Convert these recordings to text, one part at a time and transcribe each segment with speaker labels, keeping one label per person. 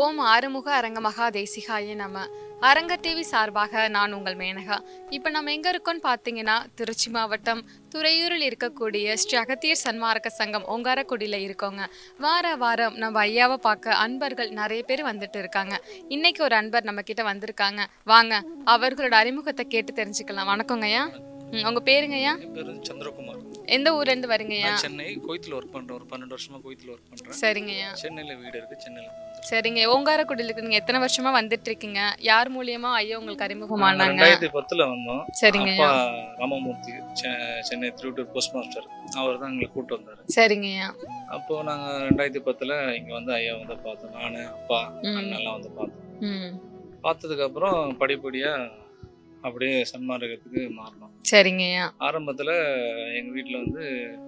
Speaker 1: ஓம் ஆறுமுக அரங்க மகா தேசிகாய நம அரங்க டிவி சார்பாக நான் உங்கள் மேனகா இப்போ நம்ம எங்கே இருக்கோம்னு பார்த்தீங்கன்னா திருச்சி மாவட்டம் துறையூரில் இருக்கக்கூடிய ஸ்ரீ அகத்தியர் சன்மார்க்க சங்கம் ஓங்காரக்குடியில் இருக்கோங்க வார வாரம் நம்ம ஐயாவை பார்க்க அன்பர்கள் நிறைய பேர் வந்துட்டு இருக்காங்க இன்னைக்கு ஒரு அன்பர் நம்ம கிட்ட வந்திருக்காங்க வாங்க அவர்களோட அறிமுகத்தை கேட்டு தெரிஞ்சுக்கலாம் வணக்கங்க ஐயா ம், உங்க பேருங்க ஐயா
Speaker 2: என் பேர் சந்திரகுமார்
Speaker 1: எந்த ஊர்ல இருந்து வரீங்க ஐயா
Speaker 2: நான் சென்னை கோயத்தில் ஒர்க் பண்ணுறேன் ஒரு பன்னெண்டு வருஷமா கோயத்தில் ஒர்க் பண்ணுறேன்
Speaker 1: சரிங்க ஐயா
Speaker 2: சென்னையில் வீடு இருக்கு சென்னையில் வந்துருக்கேன்.
Speaker 1: சரிங்க ஓங்காரக்குடியில் நீங்க எத்தனை வருஷமா வந்துட்டு இருக்கீங்க யார் மூலியமா ஐயா உங்களுக்கு அறிமுகமானாங்க
Speaker 2: ரெண்டாயிரத்தி பத்தில் வந்தோம்
Speaker 1: சரிங்க
Speaker 2: அப்பா
Speaker 1: ஐயா
Speaker 2: ராமமூர்த்தி செ- சென்னை திருவட்டூர் போஸ்ட் மாஸ்டர் அவர் தான் எங்களை கூப்பிட்டு வந்தார்
Speaker 1: சரிங்க ஐயா
Speaker 2: அப்போ நாங்கள் ரெண்டாயிரத்தி பத்தில் இங்கே வந்து ஐயா வந்து பார்த்தோம் நான் அப்பா
Speaker 1: ம்.
Speaker 2: அண்ணெல்லாம் வந்து பார்த்தோம்
Speaker 1: ம்
Speaker 2: பார்த்ததுக்கப்புறம் படிப்படியாக அப்படியே சன்மார்க்கத்துக்கு மாறினோம்
Speaker 1: சரிங்க ஐயா
Speaker 2: ஆரம்பத்தில் எங்கள் வீட்டில் வந்து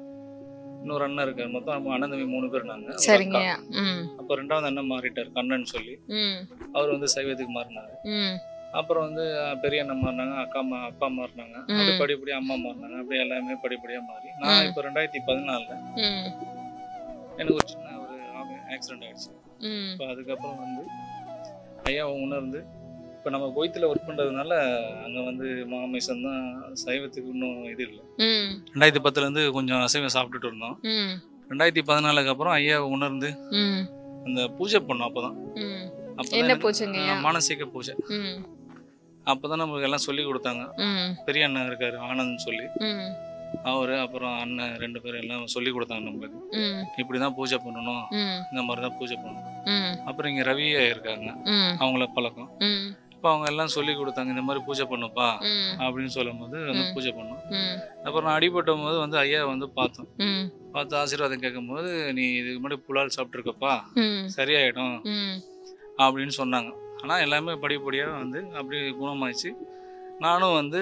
Speaker 2: இன்னொரு அண்ணன் இருக்கார் மொத்தம் நம்ம அண்ணன் தம்பி மூணு பேர் நாங்கள்
Speaker 1: சரிங்க ஐயா ம்
Speaker 2: அப்போ ரெண்டாவது அண்ணன் மாறிட்டார் கண்ணன் சொல்லி
Speaker 1: ம்
Speaker 2: அவர் வந்து சைவத்துக்கு மாறினார்
Speaker 1: ம்
Speaker 2: அப்புறம் வந்து அஹ், பெரிய அண்ணன் மாறினாங்க அக்கா அம்மா அப்பா மாறினாங்க அப்படி
Speaker 1: ம்.
Speaker 2: படிப்படியா அம்மா மாறினாங்க அப்படி எல்லாமே படிப்படியா மாறி நான்
Speaker 1: ம்.
Speaker 2: இப்போ ரெண்டாயிரத்தி பதினாலில்
Speaker 1: ம்
Speaker 2: எனக்கு ஒரு சின்ன ஒரு ஆக்சிடென்ட் ஆயிடுச்சு
Speaker 1: ம்
Speaker 2: இப்போ அதுக்கப்புறம் வந்து ஐயா உணர்ந்து இப்போ நம்ம கோயத்தில் ஒர்க் பண்ணுறதுனால அங்கே வந்து மாமிசம் தான் சைவத்துக்கு இன்னும் இது இல்லை
Speaker 1: ம்
Speaker 2: ரெண்டாயிரத்தி பத்துலேருந்து கொஞ்சம் அசைவம் சாப்பிட்டுட்டு இருந்தோம்
Speaker 1: ம்
Speaker 2: ரெண்டாயிரத்தி பதினாலுக்கு அப்புறம் ஐயா உணர்ந்து
Speaker 1: ம்
Speaker 2: அந்த பூஜை பண்ணோம் அப்போ தான்
Speaker 1: ம்
Speaker 2: அப்போ
Speaker 1: என்ன பூஜைங்க ஐயா?
Speaker 2: மானசீக பூஜை
Speaker 1: ம்
Speaker 2: அப்போ தான் நம்மளுக்கு எல்லாம் சொல்லி கொடுத்தாங்க
Speaker 1: ம்
Speaker 2: பெரிய அண்ணன் இருக்காரு ஆனந்த்னு சொல்லி
Speaker 1: ம்
Speaker 2: அவர் அப்புறம் அண்ணன் ரெண்டு பேரும் எல்லாம் சொல்லி கொடுத்தாங்க நம்மளுக்கு
Speaker 1: ம்
Speaker 2: இப்படி தான் பூஜை பண்ணணும்
Speaker 1: ம்
Speaker 2: இந்த மாதிரி தான் பூஜை பண்ணணும்
Speaker 1: ம்
Speaker 2: அப்புறம் இங்கே ரவி இருக்காங்க
Speaker 1: ம்
Speaker 2: அவங்கள பழக்கம்
Speaker 1: ம்
Speaker 2: இப்போ அவங்க எல்லாம் சொல்லி கொடுத்தாங்க இந்த மாதிரி பூஜை பண்ணுப்பா
Speaker 1: ம்
Speaker 2: அப்படின்னு சொல்லும்போது வந்து
Speaker 1: ம்.
Speaker 2: பூஜை பண்ணோம்
Speaker 1: ம்
Speaker 2: அப்புறம் நான் அடிபட்ட போது வந்து ஐயா வந்து பார்த்தோம்
Speaker 1: ம்
Speaker 2: பார்த்து ஆசீர்வாதம் கேட்கும்போது நீ இதுக்கு முன்னாடி புலால் சாப்பிட்ருக்கப்பா
Speaker 1: ம்
Speaker 2: சரியாயிடும்
Speaker 1: ம்
Speaker 2: அப்படின்னு சொன்னாங்க ஆனால் எல்லாமே படிப்படியாக வந்து அப்படி குணமாயிடுச்சு நானும் வந்து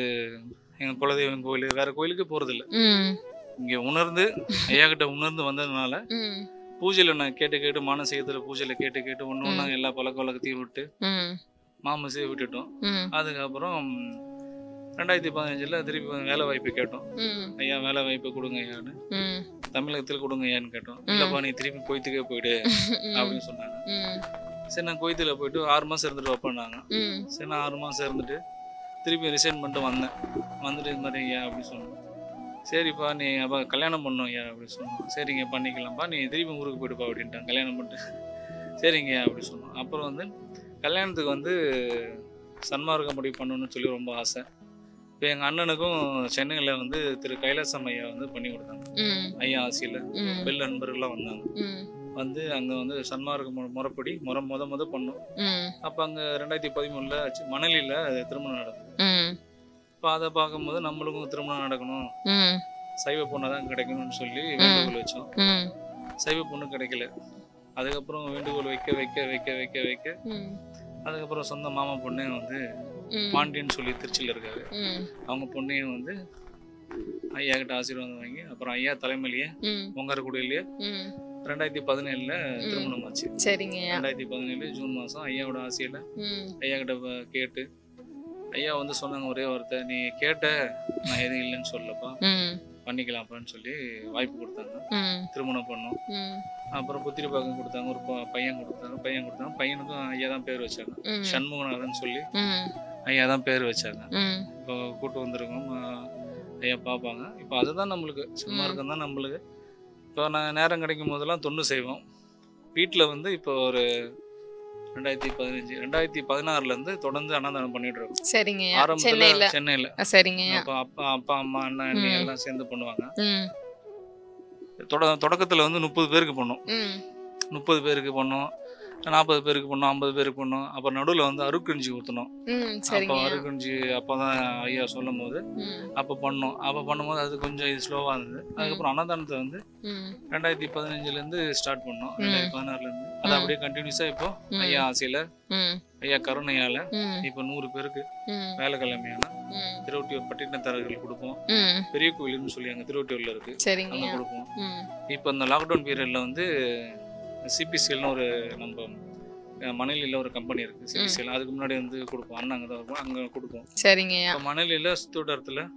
Speaker 2: எங்கள் குலதெய்வம் கோயில் வேறு கோயிலுக்கு போகிறதில்ல
Speaker 1: ம்
Speaker 2: இங்கே உணர்ந்து ஐயா கிட்ட உணர்ந்து வந்ததுனால
Speaker 1: ம்
Speaker 2: பூஜையில் நான் கேட்டு கேட்டு மானசீகத்தில் பூஜையில் கேட்டு கேட்டு ஒன்று ஒன்றா எல்லா பழக்க வழக்கத்தையும் விட்டு
Speaker 1: ம்
Speaker 2: மாமசையை விட்டுட்டோம்
Speaker 1: ம்
Speaker 2: அதுக்கப்புறம் ரெண்டாயிரத்தி பதினஞ்சில் திருப்பி வேலை வாய்ப்பு கேட்டோம்
Speaker 1: ம்
Speaker 2: ஐயா வேலை வாய்ப்பு கொடுங்க ஐயான்னு
Speaker 1: ம்
Speaker 2: தமிழகத்தில் கொடுங்க ஐயான்னு கேட்டோம் இல்லைப்பா நீ திருப்பி கொய்த்துக்கே போயிடு அப்படின்னு சொன்னாங்க
Speaker 1: ம்
Speaker 2: சரி நான் கொய்த்தில் போயிட்டு ஆறு மாதம் இருந்துட்டு வைப்பேன்னாங்க
Speaker 1: ம்
Speaker 2: சரி நான் ஆறு மாதம் இருந்துட்டு திருப்பி ரிசைன் பண்ணிட்டு வந்தேன் வந்துட்டு இது மாதிரி ஐயா அப்படின்னு சொன்னேன் சரிப்பா நீ அப்போ கல்யாணம் பண்ணணும் ஐயா அப்படின்னு சொன்னோம் சரிங்க பண்ணிக்கலாம்ப்பா நீ திருப்பி ஊருக்கு போயிடுப்பா அப்படின்ட்டாங்க கல்யாணம் பண்ணிட்டு சரிங்க ஐயா அப்படி சொன்னோம் அப்புறம் வந்து கல்யாணத்துக்கு வந்து சன்மார்க்கம் முடி பண்ணணும்னு சொல்லி ரொம்ப ஆசை இப்போ எங்கள் அண்ணனுக்கும் சென்னையில் வந்து திரு கைலாசம் ஐயா வந்து பண்ணி கொடுத்தாங்க
Speaker 1: ம்
Speaker 2: ஐயா ஆசியில்
Speaker 1: ம்
Speaker 2: பெல் நண்பர்கள்லாம் வந்தாங்க
Speaker 1: ம்
Speaker 2: வந்து அங்கே வந்து சன்மார்க்க மு- முறைப்படி முறை முத முத பண்ணோம்
Speaker 1: ம்
Speaker 2: அப்போ அங்கே ரெண்டாயிரத்தி பதிமூணில் மணலியில் திருமணம் நடக்கும்
Speaker 1: ம்
Speaker 2: இப்போ அதை பார்க்கும்போது நம்மளுக்கும் திருமணம் நடக்கணும்
Speaker 1: ம்
Speaker 2: சைவ பொண்ணு தான் கிடைக்கணும்னு சொல்லி வேண்டுகோள் வச்சோம்
Speaker 1: ம்
Speaker 2: சைவ பொண்ணு கிடைக்கல அதுக்கப்புறம் வேண்டுகோள் வைக்க வைக்க வைக்க வைக்க வைக்க
Speaker 1: ம்
Speaker 2: அதுக்கப்புறம் சொந்த மாமா பொண்ணே வந்து
Speaker 1: ம்
Speaker 2: பாண்டியன்னு சொல்லி திருச்சியில் இருக்காரு
Speaker 1: ம்
Speaker 2: அவங்க பொண்ணையும் வந்து ஐயா கிட்ட ஆசீர்வாதம் வாங்கி அப்புறம் ஐயா தலைமையிலேயே
Speaker 1: ம்
Speaker 2: பொங்காரக்குடியிலேயே
Speaker 1: ம்
Speaker 2: ரெண்டாயிரத்தி பதினேழில் திருமணம் ஆச்சு
Speaker 1: சரிங்க ஐயா
Speaker 2: ரெண்டாயிரத்தி பதினேழு ஜூன் மாதம் ஐயாவோட ஆசையில்
Speaker 1: ம்
Speaker 2: ஐயா கிட்ட ப- கேட்டு ஐயா வந்து சொன்னாங்க ஒரே வார்த்தை நீ கேட்ட நான் எதுவும் இல்லைன்னு சொல்லப்பா
Speaker 1: ம்
Speaker 2: பண்ணிக்கலாம்ப்பான்னு சொல்லி வாய்ப்பு கொடுத்தாங்க
Speaker 1: ம்
Speaker 2: திருமணம் பண்ணோம்
Speaker 1: ம்
Speaker 2: அப்புறம் புத்திரி பாக்கம் கொடுத்தாங்க ஒரு ப- பையன் கொடுத்தாங்க பையன் கொடுத்தாங்க பையனுக்கும் ஐயா தான் பேர் வச்சாங்க
Speaker 1: ம்
Speaker 2: சண்முகநாதன் சொல்லி
Speaker 1: ம்
Speaker 2: ஐயா தான் பேர் வச்சாங்க
Speaker 1: ம்
Speaker 2: இப்போ கூட்டு வந்திருக்கோம் ஆஹ் ஐயா பார்ப்பாங்க இப்போ அதுதான் நம்மளுக்கு சும்மா இருக்கும் தான் நம்மளுக்கு இப்போ நான் நேரம் கிடைக்கும் போதெல்லாம் தொண்டு செய்வோம் வீட்டில் வந்து இப்போ ஒரு ரெண்டாயிரத்தி பதினஞ்சு ரெண்டாயிரத்தி பதினாறுலேருந்து தொடர்ந்து அன்னதானம் பண்ணிட்டு இருக்கோம்
Speaker 1: சரிங்க ஐயா
Speaker 2: ஆரம்பத்தில்
Speaker 1: சென்னையில
Speaker 2: சென்னையில்
Speaker 1: ஆ, சரிங்க ஐயா
Speaker 2: அப்போ அப்பா அப்பா அம்மா அண்ணன் அண்ணி
Speaker 1: ம்.
Speaker 2: எல்லாம் சேர்ந்து பண்ணுவாங்க
Speaker 1: ம்
Speaker 2: தொட தொடக்கத்தில் வந்து முப்பது பேருக்கு பண்ணோம்
Speaker 1: ம்
Speaker 2: முப்பது பேருக்கு பண்ணோம் நாற்பது பேருக்கு பண்ணோம் ஐம்பது பேருக்கு பண்ணோம் அப்புறம் நடுவில் வந்து அருக்கஞ்சி ஊற்றணும்
Speaker 1: ம்
Speaker 2: அப்போ
Speaker 1: சரிங்க ஐயா
Speaker 2: அருக்கஞ்சி அப்போ தான் ஐயா சொல்லும் போது
Speaker 1: ம்
Speaker 2: அப்போ பண்ணோம் அப்போ பண்ணும்போது அது கொஞ்சம் இது ஸ்லோவாக இருந்தது அதுக்கப்புறம் அன்னதானத்தை வந்து
Speaker 1: ம்
Speaker 2: ரெண்டாயிரத்தி பதினஞ்சுலேருந்து ஸ்டார்ட் பண்ணோம் ரெண்டாயிரத்தி பதினாறுலேருந்து அது
Speaker 1: ம்.
Speaker 2: அப்படியே கண்டினியூஸாக இப்போ
Speaker 1: ம்.
Speaker 2: ஐயா ஆசையில்
Speaker 1: ம்
Speaker 2: ஐயா கருணையால்
Speaker 1: ம்
Speaker 2: இப்போ நூறு பேருக்கு
Speaker 1: ம்
Speaker 2: வேலைக்கிழமையான
Speaker 1: ம்
Speaker 2: திருவொட்டியூர் பட்டினத்தாரர்கள் கொடுப்போம்
Speaker 1: ம்
Speaker 2: பெரிய கோயில்னு சொல்லி அங்கே திருவொட்டியூரில் இருக்குது
Speaker 1: சரிங்க
Speaker 2: அங்கே
Speaker 1: ஐயா
Speaker 2: கொடுப்போம்
Speaker 1: ம்
Speaker 2: இப்போ இந்த லாக்டவுன் பீரியடில் வந்து சிபிசிஎல்னு ஒரு நம்ம அஹ், மணலியில் ஒரு கம்பெனி இருக்குது சிபிசிஎல் அதுக்கு முன்னாடி வந்து கொடுப்போம் அண்ணன் அங்கே தான் இருக்கும் அங்கே கொடுப்போம்
Speaker 1: சரிங்க ஐயா
Speaker 2: இப்போ மணலியில் சுத்தோட்டத்தில்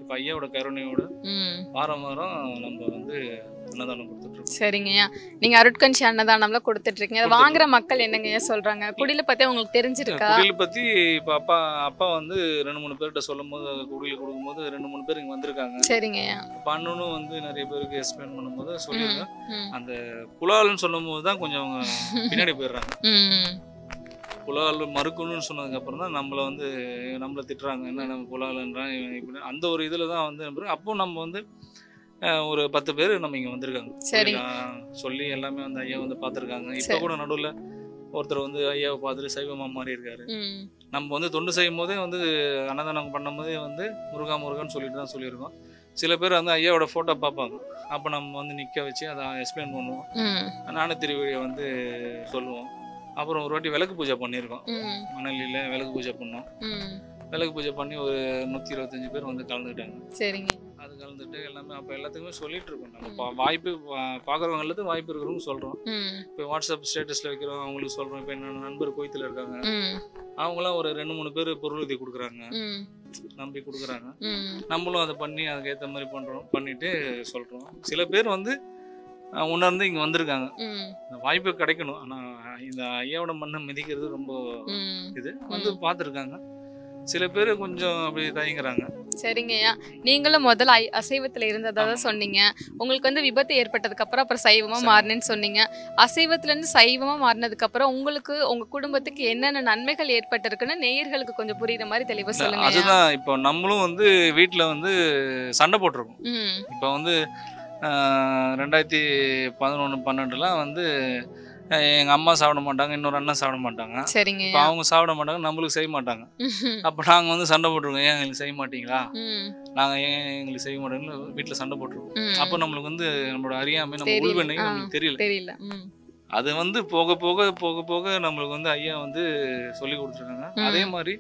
Speaker 2: இப்போ ஐயாவோட கருணையோட
Speaker 1: ம்
Speaker 2: வாரம் வாரம் நம்ம வந்து அன்னதானம் கொடுத்துட்டு இருக்கோம்
Speaker 1: சரிங்கய்யா நீங்க அருட்கஞ்சி அன்னதானம்லாம் கொடுத்துட்டு இருக்கீங்க அதை வாங்குற மக்கள் என்னங்கய்யா சொல்றாங்க குடில பத்தி உங்களுக்கு தெரிஞ்சிருக்கா
Speaker 2: குடியில் பற்றி இப்போ அப்பா அப்பா வந்து ரெண்டு மூணு பேர்கிட்ட சொல்லும் போது குடியில் கொடுக்கும்போது ரெண்டு மூணு பேர் இங்கே வந்திருக்காங்க
Speaker 1: சரிங்கய்யா
Speaker 2: இப்போ அண்ணனும் வந்து நிறைய பேருக்கு எக்ஸ்பிளைன் பண்ணும்போது சொல்லியிருக்கேன்
Speaker 1: ம்
Speaker 2: அந்த புலால்னு சொல்லும் போது தான் கொஞ்சம் அவங்க பின்னாடி போயிடுறாங்க
Speaker 1: ம்
Speaker 2: புலால் மறுக்கணும்னு சொன்னதுக்கு அப்புறம் தான் நம்மளை வந்து நம்மளை திட்டுறாங்க என்ன நம்ம புலால்ன்றான் இவன் இப்படி அந்த ஒரு இதில் தான் வந்து நம்ம- அப்போ நம்ம வந்து அஹ், ஒரு பத்து பேர் நம்ம இங்கே வந்திருக்காங்க
Speaker 1: சரி.
Speaker 2: எல்லாம் சொல்லி எல்லாமே வந்து ஐயா வந்து பார்த்துருக்காங்க இப்போ
Speaker 1: சரி.
Speaker 2: கூட நடுவில் ஒருத்தர் வந்து ஐயாவை பார்த்துட்டு சைவமா மாறி இருக்காரு
Speaker 1: ம்
Speaker 2: நம்ம வந்து தொண்டு செய்யும் போதே வந்து அன்னதானம் பண்ணும்போதே வந்து முருகா முருகன் சொல்லிட்டு தான் சொல்லியிருக்கோம் சில பேர் வந்து ஐயாவோட ஃபோட்டோ பார்ப்பாங்க அப்போ நம்ம வந்து நிற்க வச்சு அதை எக்ஸ்பிளைன் பண்ணுவோம்
Speaker 1: ம்
Speaker 2: நானே திருவழியை வந்து சொல்லுவோம் அப்புறம் ஒரு வாட்டி விளக்கு பூஜை பண்ணியிருக்கோம்
Speaker 1: ம்
Speaker 2: மணலியில் விளக்கு பூஜை பண்ணோம்
Speaker 1: ம்
Speaker 2: விளக்கு பூஜை பண்ணி ஒரு நூற்றி இருபத்தஞ்சு பேர் வந்து கலந்துக்கிட்டாங்க
Speaker 1: சரிங்க
Speaker 2: அது கலந்துட்டு எல்லாமே அப்போ எல்லாத்துக்குமே சொல்லிட்டு இருக்கோம் நம்ம பா- வாய்ப்பு பார்க்குறவங்களுக்கு வாய்ப்பு இருக்கிறவங்க சொல்கிறோம்
Speaker 1: ம்
Speaker 2: இப்போ வாட்ஸ்அப் ஸ்டேட்டஸில் வைக்கிறோம் அவங்களுக்கு சொல்கிறோம் இப்போ என்னோட நண்பர் கோயத்தில் இருக்காங்க
Speaker 1: ம்
Speaker 2: அவங்களாம் ஒரு ரெண்டு மூணு பேர் பொருளுதவி கொடுக்குறாங்க
Speaker 1: ம்
Speaker 2: நம்பி கொடுக்குறாங்க
Speaker 1: ம்
Speaker 2: நம்மளும் அதை பண்ணி அதுக்கேற்ற மாதிரி பண்ணுறோம் பண்ணிட்டு சொல்கிறோம் சில பேர் வந்து அஹ், உணர்ந்து இங்கே வந்திருக்காங்க
Speaker 1: ம்
Speaker 2: இந்த வாய்ப்பு கிடைக்கணும் ஆனால் இந்த ஐயாவோட மண்ணை மிதிக்கிறது ரொம்ப
Speaker 1: ம்
Speaker 2: இது வந்து பார்த்துருக்காங்க சில பேர் கொஞ்சம் அப்படி தயங்குறாங்க
Speaker 1: சரிங்கய்யா நீங்களும் முதல்ல ஐ- அசைவத்துல இருந்ததா தான்
Speaker 2: ஆமா.
Speaker 1: சொன்னீங்க உங்களுக்கு வந்து விபத்து ஏற்பட்டதுக்கு அப்புறம் அப்புறம் சைவமா
Speaker 2: சரி.
Speaker 1: மாறினேன்னு சொன்னீங்க அசைவத்துல இருந்து சைவமா மாறினதுக்கு அப்புறம் உங்களுக்கு உங்க குடும்பத்துக்கு என்னென்ன நன்மைகள் ஏற்பட்டிருக்குன்னு நேயர்களுக்கு கொஞ்சம் புரியுற மாதிரி தெளிவா
Speaker 2: இல்ல,
Speaker 1: சொல்லுங்க
Speaker 2: அதுதான் இப்போ நம்மளும் வந்து வீட்டில் வந்து சண்டை போட்டிருக்கோம்
Speaker 1: ம்
Speaker 2: இப்போ வந்து ஆஹ், ரெண்டாயிரத்தி பதினொன்று பன்னெண்டுலாம் வந்து எங்கள் அம்மா சாப்பிட மாட்டாங்க இன்னொரு அண்ணன் சாப்பிட மாட்டாங்க இப்போ
Speaker 1: சரிங்கய்யா
Speaker 2: அவங்க சாப்பிட மாட்டாங்க நம்மளுக்கு செய்ய மாட்டாங்க
Speaker 1: ம்ஹும்.
Speaker 2: அப்போ நாங்கள் வந்து சண்டை போட்டிருக்கோம் ஏன் எங்களுக்கு செய்ய மாட்டீங்களா
Speaker 1: ம்
Speaker 2: நாங்கள் ஏன் எங்களுக்கு செய்ய மாட்டோம்னு வீட்டில் சண்டை போட்டிருக்கோம்
Speaker 1: ம்.
Speaker 2: அப்போ நம்மளுக்கு வந்து நம்மளோட அறியாமை நம்ம
Speaker 1: தெரியல.
Speaker 2: உள்வெண்ணை
Speaker 1: ஆ.
Speaker 2: நம்மளுக்கு தெரியல
Speaker 1: தெரியல ம்
Speaker 2: அது வந்து போக போக போக போக நம்மளுக்கு வந்து ஐயா வந்து சொல்லி கொடுத்துருக்காங்க
Speaker 1: ம்.
Speaker 2: அதே மாதிரி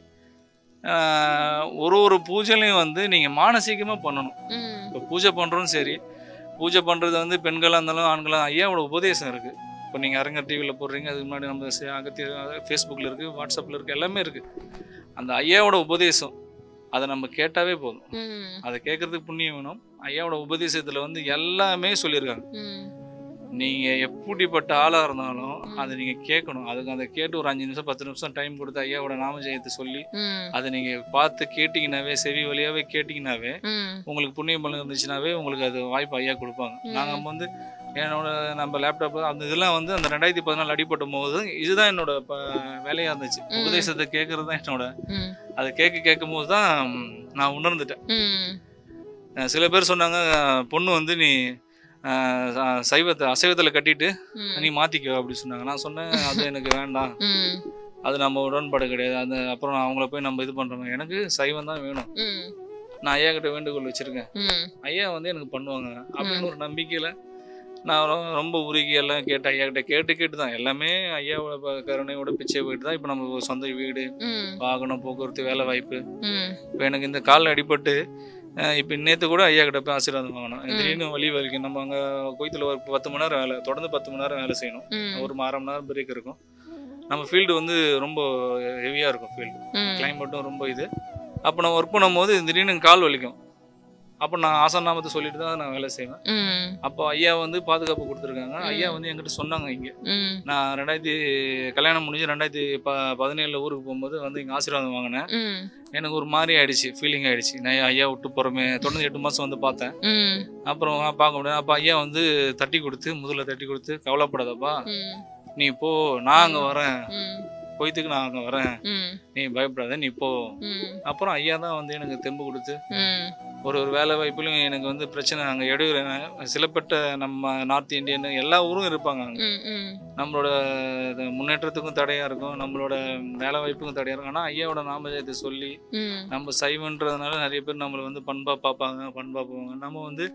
Speaker 2: ஆஹ், ஒரு ஒரு பூஜையிலையும் வந்து நீங்கள் மானசீகமாக பண்ணணும்
Speaker 1: ம்
Speaker 2: இப்போ பூஜை பண்ணுறோம் சரி பூஜை பண்ணுறது வந்து பெண்களாக இருந்தாலும் ஆண்களாக ஐயாவோட உபதேசம் இருக்குது இப்போ நீங்கள் அரங்கர் டிவியில் போடுறீங்க அதுக்கு முன்னாடி நம்ம சே- அகத்திய ஃபேஸ்புக்கில் இருக்குது வாட்ஸ்அப்பில் இருக்குது எல்லாமே இருக்குது அந்த ஐயாவோட உபதேசம் அதை நம்ம கேட்டாவே போதும்
Speaker 1: ம்
Speaker 2: அதை கேட்கறதுக்கு புண்ணியம் வேணும் ஐயாவோட உபதேசத்தில் வந்து எல்லாமே சொல்லியிருக்காங்க
Speaker 1: ம்
Speaker 2: நீங்கள் எப்படிப்பட்ட ஆளாக இருந்தாலும்
Speaker 1: ம்.
Speaker 2: அதை நீங்கள் கேட்கணும் அதுக்கு அதை கேட்டு ஒரு அஞ்சு நிமிஷம் பத்து நிமிஷம் டைம் கொடுத்து ஐயாவோட நாமஜெயத்தை சொல்லி
Speaker 1: ம்
Speaker 2: அதை நீங்கள் பார்த்து கேட்டிங்கனாவே செவி வழியாகவே கேட்டிங்கனாவே
Speaker 1: ம்
Speaker 2: உங்களுக்கு புண்ணியம் பலன் இருந்துச்சுனாவே உங்களுக்கு அது வாய்ப்பு ஐயா கொடுப்பாங்க
Speaker 1: ம்.
Speaker 2: நாங்கள் வந்து என்னோட நம்ம லேப்டாப் அந்த இதெல்லாம் வந்து அந்த ரெண்டாயிரத்தி பதினாலு அடிப்பட்ட போது இதுதான் என்னோட ப வேலையாக இருந்துச்சு
Speaker 1: ம்.
Speaker 2: உபதேசத்தை கேட்கறது தான் என்னோட
Speaker 1: ம்
Speaker 2: அதை கேட்க கேட்கும் போது தான் ம், நான் உணர்ந்துட்டேன்
Speaker 1: ம்
Speaker 2: அஹ் சில பேர் சொன்னாங்க அஹ், பொண்ணு வந்து நீ அஹ், ச- சைவத்தை அசைவத்தில் கட்டிட்டு நீ மாற்றிக்கோ அப்படி சொன்னாங்க நான் சொன்னேன் அது எனக்கு வேண்டாம்
Speaker 1: ம்
Speaker 2: அது நம்ம உடன்பாடு கிடையாது அது அப்புறம் அவங்கள போய் நம்ம இது பண்ணுறோம் எனக்கு சைவம் தான் வேணும்
Speaker 1: ம்
Speaker 2: நான் ஐயா கிட்ட வேண்டுகோள் வச்சுருக்கேன்
Speaker 1: ம்
Speaker 2: ஐயா வந்து எனக்கு பண்ணுவாங்க அப்படின்னு ஒரு நம்பிக்கையில் நான் ரொ- ரொம்ப உருகி எல்லாம் கேட்டு ஐயா கிட்ட கேட்டு கேட்டு தான் எல்லாமே ஐயாவோட ப- கருணையோட பிச்சை போயிட்டு தான் இப்போ நம்ம ஒரு சொந்த வீடு
Speaker 1: ம்
Speaker 2: வாகனம் போக்குவரத்து வேலை வாய்ப்பு
Speaker 1: ம்
Speaker 2: இப்போ எனக்கு இந்த காலில் அடிபட்டு இப்போ நேற்று கூட ஐயா கிட்ட போய் ஆசீர்வாதம் வாங்கணும்
Speaker 1: ம்.
Speaker 2: திடீர்னு வலி வலிக்கும் நம்ம அங்கே கோயத்தில் ஒரு பத்து மணி நேரம் வேலை தொடர்ந்து பத்து மணி நேரம் வேலை செய்யணும்
Speaker 1: ம்
Speaker 2: ஒரு அரை மணி நேரம் பிரேக் இருக்கும் நம்ம ஃபீல்டு வந்து ரொம்ப ஹெவியாக இருக்கும் ஃபீல்டு
Speaker 1: ம்
Speaker 2: கிளைமேட்டும் ரொம்ப இது அப்போ நான் ஒர்க் பண்ணும்போது திடீர்னு கால் வலிக்கும் அப்போ நான் ஆசனாமத்தை சொல்லிட்டு தான் நான் வேலை செய்வேன்
Speaker 1: ம்
Speaker 2: அப்போ ஐயா வந்து பாதுகாப்பு கொடுத்துருக்காங்க
Speaker 1: ம்.
Speaker 2: ஐயா வந்து என்கிட்ட சொன்னாங்க இங்கே
Speaker 1: ம்
Speaker 2: நான் ரெண்டாயிரத்தி கல்யாணம் முடிஞ்சு ரெண்டாயிரத்தி ப பதினேழில் ஊருக்கு போகும்போது வந்து இங்கே ஆசீர்வாதம் வாங்கினேன்
Speaker 1: ம்
Speaker 2: எனக்கு ஒரு மாதிரி ஆயிடுச்சு ஃபீலிங் ஆயிடுச்சு நான் ஐயா விட்டு போகிறோமே தொடர்ந்து எட்டு மாதம் வந்து பார்த்தேன்
Speaker 1: ம்
Speaker 2: அப்புறம் பார்க்க முடியாது அப்போ ஐயா வந்து தட்டி கொடுத்து முதல்ல தட்டி கொடுத்து கவலைப்படாதப்பா
Speaker 1: ம்
Speaker 2: நீ போ நான் அங்கே வரேன்
Speaker 1: ம்
Speaker 2: கோயத்துக்கு நான் அங்கே வரேன்
Speaker 1: ம்
Speaker 2: நீ பயப்படாத நீ போ
Speaker 1: ம்
Speaker 2: அப்புறம் ஐயா தான் வந்து எனக்கு தெம்பு கொடுத்து
Speaker 1: ம்
Speaker 2: ஒரு ஒரு வேலை வாய்ப்புலையும் எனக்கு வந்து பிரச்சனை அங்கே இடையூறு சிலப்பட்ட நம்ம நார்த் இந்தியன் எல்லா ஊரும் இருப்பாங்க அங்கே
Speaker 1: ம் ம்
Speaker 2: நம்மளோட இது முன்னேற்றத்துக்கும் தடையாக இருக்கும் நம்மளோட வேலை வாய்ப்புக்கும் தடையாக இருக்கும் ஆனால் ஐயாவோட நாமஜயத்தை சொல்லி
Speaker 1: ம்
Speaker 2: நம்ம சைவன்றதுனால நிறைய பேர் நம்மளை வந்து பண்பாக பார்ப்பாங்க பண்பாக போவாங்க நம்ம வந்து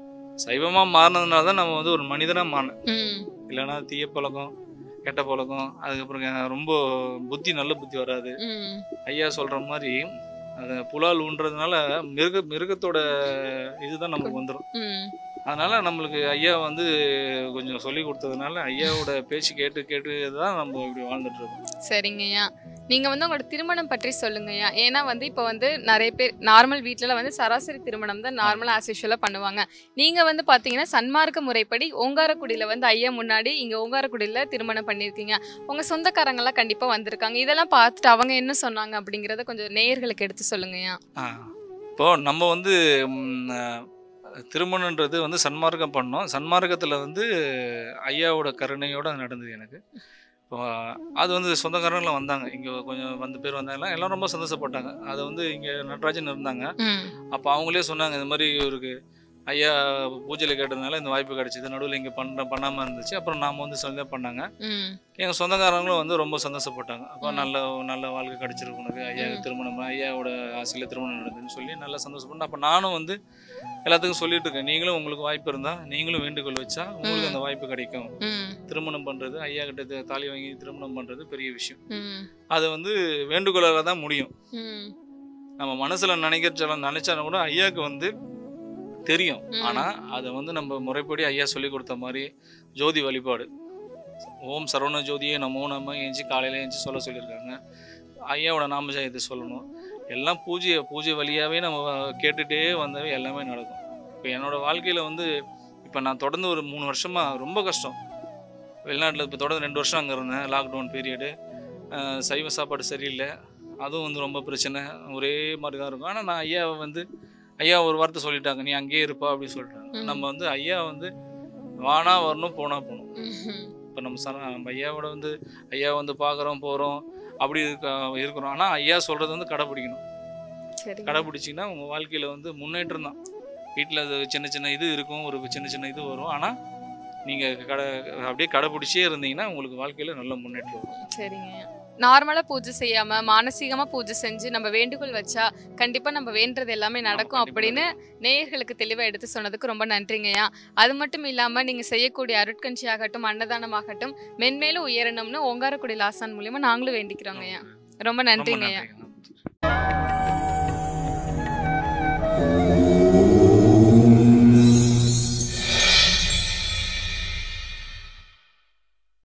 Speaker 2: சைவமாக மாறினதுனால தான் நம்ம வந்து ஒரு மனிதனாக மாறினோம்
Speaker 1: ம்
Speaker 2: இல்லைன்னா தீய பழக்கம் கெட்ட பழக்கம் அதுக்கப்புறம் ரொம்ப புத்தி நல்ல புத்தி வராது
Speaker 1: ம்
Speaker 2: ஐயா சொல்கிற மாதிரி அது புலால் ஊன்றதுனால மிருக மிருகத்தோட இதுதான் நமக்கு வந்துடும்
Speaker 1: ம்
Speaker 2: அதனால நம்மளுக்கு ஐயா வந்து கொஞ்சம் சொல்லி கொடுத்ததுனால ஐயாவோட பேச்சு கேட்டு கேட்டு தான் நம்ம இப்படி வாழ்ந்துட்டு இருக்கோம்
Speaker 1: சரிங்கய்யா நீங்க வந்து உங்களோட திருமணம் பற்றி சொல்லுங்கய்யா ஏன்னா வந்து இப்போ வந்து நிறைய பேர் நார்மல் வீட்ல வந்து சராசரி திருமணம் தான் நார்மலா ஆஸ் யூஷுவலாக பண்ணுவாங்க நீங்க வந்து பாத்தீங்கன்னா சன்மார்க்க முறைப்படி ஓங்காரக்குடியில வந்து ஐயா முன்னாடி இங்க ஓங்காரக்குடியில திருமணம் பண்ணியிருக்கீங்க உங்க சொந்தக்காரங்க எல்லாம் கண்டிப்பா வந்திருக்காங்க இதெல்லாம் பார்த்துட்டு அவங்க என்ன சொன்னாங்க அப்படிங்கறத கொஞ்சம் நேயர்களுக்கு எடுத்து சொல்லுங்கய்யா
Speaker 2: ஆ இப்போ நம்ம வந்து ம், அஹ், திருமணன்றது வந்து சன்மார்க்கம் பண்ணோம் சன்மார்க்கத்தில் வந்து ஐயாவோட கருணையோடு அது நடந்தது எனக்கு இப்போ அது வந்து சொந்தக்காரங்களாம் வந்தாங்க இங்கே கொஞ்சம் வந்து பேர் வந்தாங்க எல்லாம் ரொம்ப சந்தோஷப்பட்டாங்க அதை வந்து இங்கே நடராஜன் இருந்தாங்க
Speaker 1: ம்
Speaker 2: அப்போ அவங்களே சொன்னாங்க இந்த மாதிரி இவருக்கு ஐயா பூஜையில் கேட்டதுனால இந்த வாய்ப்பு கிடைச்சிது நடுவில் இங்கே பண்ண பண்ணாமல் இருந்துச்சு அப்புறம் நாம் வந்து சொல்லி பண்ணாங்க
Speaker 1: ம்
Speaker 2: எங்கள் சொந்தக்காரங்களும் வந்து ரொம்ப சந்தோஷப்பட்டாங்க அப்போ
Speaker 1: ம்.
Speaker 2: நல்ல நல்ல வாழ்க்கை கிடைச்சிருக்கு உனக்கு ஐயா
Speaker 1: ம்.
Speaker 2: திருமணம் ஐயாவோட ஆசையில் திருமணம் நடக்குதுன்னு சொல்லி நல்லா சந்தோஷப்பட்டேன் அப்போ நானும் வந்து எல்லாத்துக்கும் சொல்லிட்டு இருக்கேன் நீங்களும் உங்களுக்கு வாய்ப்பு இருந்தால் நீங்களும் வேண்டுகோள் வச்சா உங்களுக்கு
Speaker 1: ம்.
Speaker 2: அந்த வாய்ப்பு கிடைக்கும்
Speaker 1: ம்
Speaker 2: திருமணம் பண்ணுறது ஐயா கிட்ட த- தாலி வாங்கி திருமணம் பண்ணுறது பெரிய விஷயம்
Speaker 1: ம்
Speaker 2: அது வந்து வேண்டுகோளால் தான் முடியும்
Speaker 1: ம்
Speaker 2: நம்ம மனசில் நினைக்கிறச்செல்லாம் நினைச்சாலும் கூட ஐயாவுக்கு வந்து தெரியும்
Speaker 1: ம்.
Speaker 2: ஆனால் அதை வந்து நம்ம முறைப்படி ஐயா சொல்லி கொடுத்த மாதிரி ஜோதி வழிபாடு ஓம் சரவண ஜோதியே நமோ நம்ம ஏஞ்சி காலையில் ஏஞ்சி சொல்ல சொல்லியிருக்காங்க ஐயாவோட நாமஜயத்தை சொல்லணும் எல்லாம் பூஜை பூஜை வழியாகவே நம்ம கேட்டுகிட்டே வந்தவே எல்லாமே நடக்கும் இப்போ என்னோட வாழ்க்கையில் வந்து இப்போ நான் தொடர்ந்து ஒரு மூணு வருஷமாக ரொம்ப கஷ்டம் வெளிநாட்டில் இப்போ தொடர்ந்து ரெண்டு வருஷம் அங்கே இருந்தேன் லாக்டவுன் பீரியடு சைவ சாப்பாடு சரியில்லை அதுவும் வந்து ரொம்ப பிரச்சனை ஒரே மாதிரி தான் இருக்கும் ஆனால் நான் ஐயாவை வந்து ஐயா ஒரு வார்த்தை சொல்லிட்டாங்க நீ அங்கேயே இருப்பா அப்படின்னு சொல்லிட்டாங்க
Speaker 1: ம்.
Speaker 2: நம்ம வந்து ஐயா வந்து வானா வரணும் போனா போகணும்
Speaker 1: ம்
Speaker 2: இப்போ நம்ம சன நம்ம ஐயாவோட வந்து ஐயா வந்து பார்க்குறோம் போகிறோம் அப்படி இருக்க இருக்கிறோம் ஆனால் ஐயா சொல்கிறது வந்து கடைப்பிடிக்கணும்
Speaker 1: சரி
Speaker 2: கடைப்பிடிச்சிங்கன்னா உங்கள் வாழ்க்கையில் வந்து முன்னேற்றம் தான் வீட்டில் அது சின்ன சின்ன இது இருக்கும் ஒரு சின்ன சின்ன இது வரும் ஆனால் நீங்கள் கடை அப்படியே கடைப்பிடிச்சே இருந்தீங்கன்னா உங்களுக்கு வாழ்க்கையில் நல்ல முன்னேற்றம் வரும்
Speaker 1: சரிங்க நார்மலா பூஜை செய்யாம மானசீகமா பூஜை செஞ்சு நம்ம வேண்டுகோள் வச்சா கண்டிப்பா நம்ம வேண்டது எல்லாமே நடக்கும்
Speaker 2: கண்டிப்பா
Speaker 1: அப்படின்னு நேயர்களுக்கு தெளிவா எடுத்து சொன்னதுக்கு ரொம்ப நன்றிங்கய்யா அது மட்டும் இல்லாம நீங்க செய்யக்கூடிய அருட்கஞ்சி ஆகட்டும் அன்னதானம் ஆகட்டும் மென்மேலும் உயரணும்னு ஓங்காரக்குடி லாசான் மூலியமா நாங்களும் வேண்டிக்கிறோங்கய்யா ரொம்ப
Speaker 2: ரொம்ப
Speaker 1: நன்றிங்கய்யா
Speaker 2: நன்றிங்க